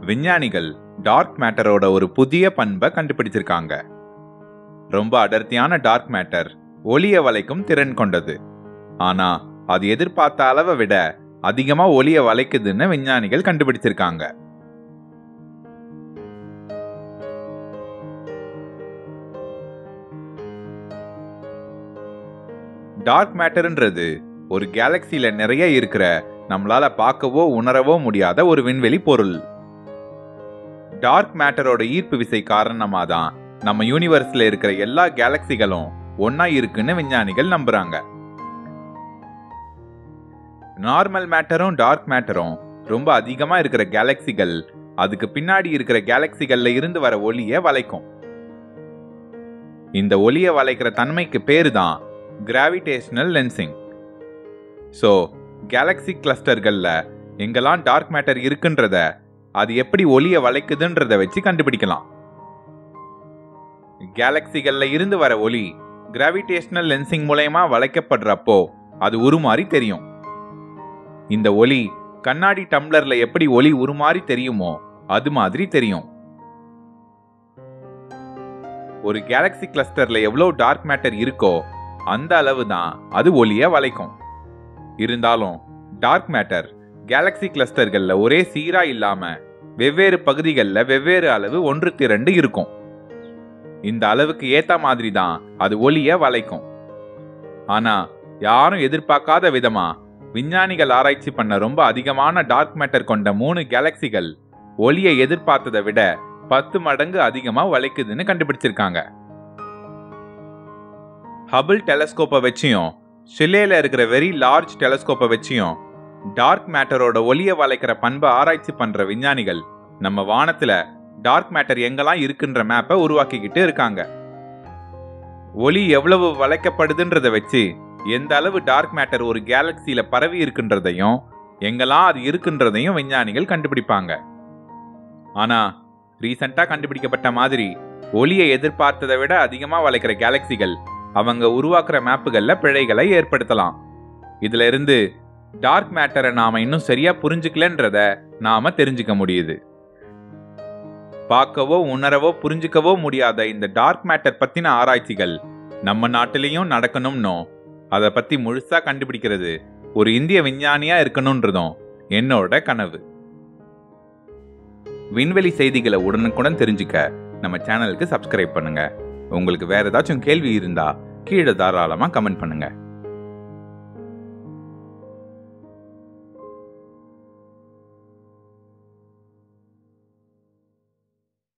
விஞ்ஞானிகள் டார்க் மேட்டரோட ஒரு புதிய பண்பை கண்டுபிடிச்சிருக்காங்க ரொம்ப அடர்த்தியான டார்க் மேட்டர் ஒளிய வளைக்கும் திறன் கொண்டது ஆனா அது எதிர்பார்த்த அளவை விட அதிகமா ஒளிய வளைக்குதுன்னு விஞ்ஞானிகள் கண்டுபிடிச்சிருக்காங்க டார்க் மேட்டர்ன்றது ஒரு கேலக்சில நிறைய இருக்கிற நம்மளால பார்க்கவோ உணரவோ முடியாத ஒரு விண்வெளி பொருள் டார்க் மேட்டரோட ஈர்ப்பு விசை காரணமா தான் நம்ம யூனிவர்ஸ்ல இருக்கிற எல்லா கேலக்சிகளும் ஒன்னா இருக்குன்னு விஞ்ஞானிகள் நம்புறாங்க நார்மல் மேட்டரும் டார்க் மேட்டரும் ரொம்ப அதிகமா இருக்கிற கேலக்சிகள் அதுக்கு பின்னாடி இருக்கிற கேலக்சிகள்ல இருந்து வர ஒளிய வளைக்கும் இந்த ஒளிய வளைக்கிற தன்மைக்கு பேரு தான் கிராவிடேஷனல் லென்சிங் ஸோ கேலக்சி கிளஸ்டர்கள்ல எங்கெல்லாம் டார்க் மேட்டர் இருக்குன்றத அது எப்படி ஒளிய வளைக்குதுன்றத வச்சு கண்டுபிடிக்கலாம் கேலக்சிகள்ல இருந்து வர ஒளி கிராவிடேஷனல் லென்சிங் மூலயமா வளைக்கப்படுறப்போ அது உருமாறி தெரியும் இந்த ஒளி கண்ணாடி டம்ளர்ல எப்படி ஒளி உருமாறி தெரியுமோ அது மாதிரி தெரியும் ஒரு கேலக்சி கிளஸ்டர்ல எவ்வளவு டார்க் மேட்டர் இருக்கோ அந்த அளவு தான் அது ஒளிய வளைக்கும் இருந்தாலும் டார்க் மேட்டர் கேலக்சி கிளஸ்டர்கள்ல ஒரே சீரா இல்லாம வெவ்வேறு பகுதிகளில் வெவ்வேறு அளவு ஒன்று திரண்டு இருக்கும் இந்த அளவுக்கு ஏத்த மாதிரி தான் அது ஒளிய வளைக்கும் ஆனா யாரும் எதிர்பார்க்காத விதமா விஞ்ஞானிகள் ஆராய்ச்சி பண்ண ரொம்ப அதிகமான டார்க் மேட்டர் கொண்ட மூணு கேலக்சிகள் ஒளியை எதிர்பார்த்ததை விட பத்து மடங்கு அதிகமா வளைக்குதுன்னு கண்டுபிடிச்சிருக்காங்க ஹபிள் டெலஸ்கோப்பை வச்சியும் ஷில்லேல இருக்கிற வெரி லார்ஜ் டெலஸ்கோப்பை வச்சியும் டார்க் மேட்டரோட ஒளிய வளைக்கிற பண்பை ஆராய்ச்சி பண்ற விஞ்ஞானிகள் நம்ம வானத்துல டார்க் மேட்டர் எங்கெல்லாம் இருக்குன்ற மேப்பை உருவாக்கிக்கிட்டு இருக்காங்க ஒளி எவ்வளவு வளைக்கப்படுதுன்றத வச்சு எந்த அளவு டார்க் மேட்டர் ஒரு கேலக்சியில பரவி இருக்குன்றதையும் எங்கெல்லாம் அது இருக்குன்றதையும் விஞ்ஞானிகள் கண்டுபிடிப்பாங்க ஆனா ரீசெண்டா கண்டுபிடிக்கப்பட்ட மாதிரி ஒளியை எதிர்பார்த்ததை விட அதிகமா வளைக்கிற கேலக்சிகள் அவங்க உருவாக்குற மேப்புகள்ல பிழைகளை ஏற்படுத்தலாம் இதுல இருந்து டார்க் மேட்டரை நாம இன்னும் சரியா புரிஞ்சுக்கலன்றத நாம தெரிஞ்சுக்க முடியுது பார்க்கவோ உணரவோ புரிஞ்சுக்கவோ முடியாத இந்த டார்க் மேட்டர் பத்தின ஆராய்ச்சிகள் நம்ம நாட்டிலையும் நடக்கணும்னோ அதை பத்தி முழுசா கண்டுபிடிக்கிறது ஒரு இந்திய விஞ்ஞானியா இருக்கணும்ன்றதும் என்னோட கனவு விண்வெளி செய்திகளை உடனுக்குடன் தெரிஞ்சுக்க நம்ம சேனலுக்கு சப்ஸ்கிரைப் பண்ணுங்க உங்களுக்கு வேற ஏதாச்சும் கேள்வி இருந்தா கீழே தாராளமா கமெண்ட் பண்ணுங்க